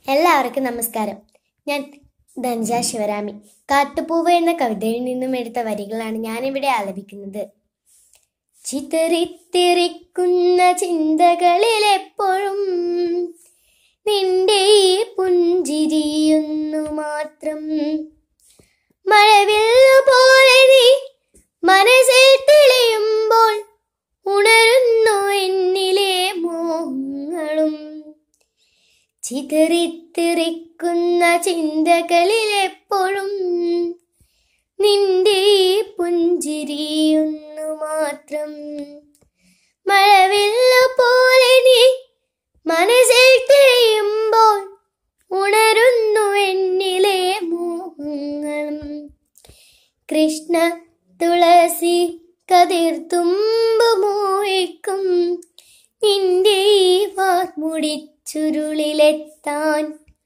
എല്ലാവർക്കും നമസ്കാരം ഞാൻ ധൻജ ശിവരാമി കാട്ടുപൂവ് എന്ന കവിതയിൽ നിന്നും എടുത്ത വരികളാണ് ഞാനിവിടെ ആലപിക്കുന്നത് ചിതറിത്തെറിക്കുന്ന ചിന്തകളിൽ എപ്പോഴും നിന്റെ ഈ പുഞ്ചിരിയൊന്നു മാത്രം മഴവില്ലു പോലെ നീ മനസ്സിൽ തെളിയുമ്പോൾ ഉണരുന്നു എന്നിലെ മോഹങ്ങളും ചിതറിത്തെറിക്കുന്ന ചിന്തകളിൽ എപ്പോഴും നിന്റെ ഈ പുഞ്ചിരിയൊന്നു മാത്രം മഴവില്ലു പോലെ നീ മനസ്സിൽ തെളിയുമ്പോൾ ഉണരുന്നു എന്നിലെ മോഹങ്ങളും കൃഷ്ണ തുളസി കതിർത്തുമ്പ് മോഹിക്കും നിന്റെ ഈ വാർമുടിച്ചുരുളിലെത്താൻ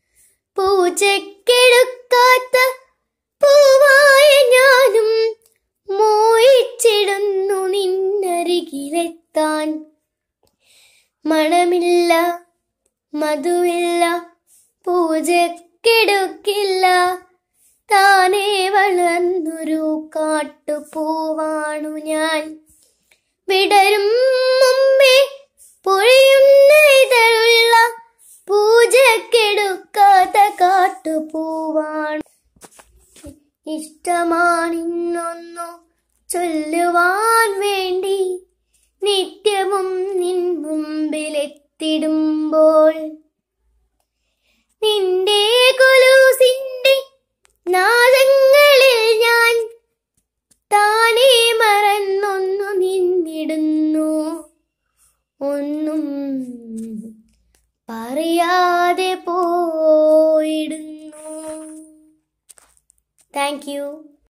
പൂജക്കെടുക്കാത്ത പൂവായ ഞാനും മോഹിച്ചിടുന്നു നിന്നരികിലെത്താൻ മണമില്ല മധുവില്ല പൂജക്കെടുക്കില്ല താനേ വളർന്നൊരു കാട്ടുപൂവാണു ഞാൻ വിടരും മുമ്പേ പൊഴിയുന്ന ഇതളുള്ള പൂജക്കെടുക്കാത്ത കാട്ടുപൂവാണ് ഇഷ്ടമാണിന്നൊന്നു ചൊല്ലുവാൻ വേണ്ടി നിത്യവും നിൻ മുമ്പിലെത്തിടുമ്പോൾ നിന്റെ കൊലൂസിന്റെ നാദങ്ങളിൽ ഞാൻ താനേ മറന്നൊന്നു നിന്നിടുന്നു ഒന്നും പറയാതെ പോയിടുന്നു താങ്ക് യു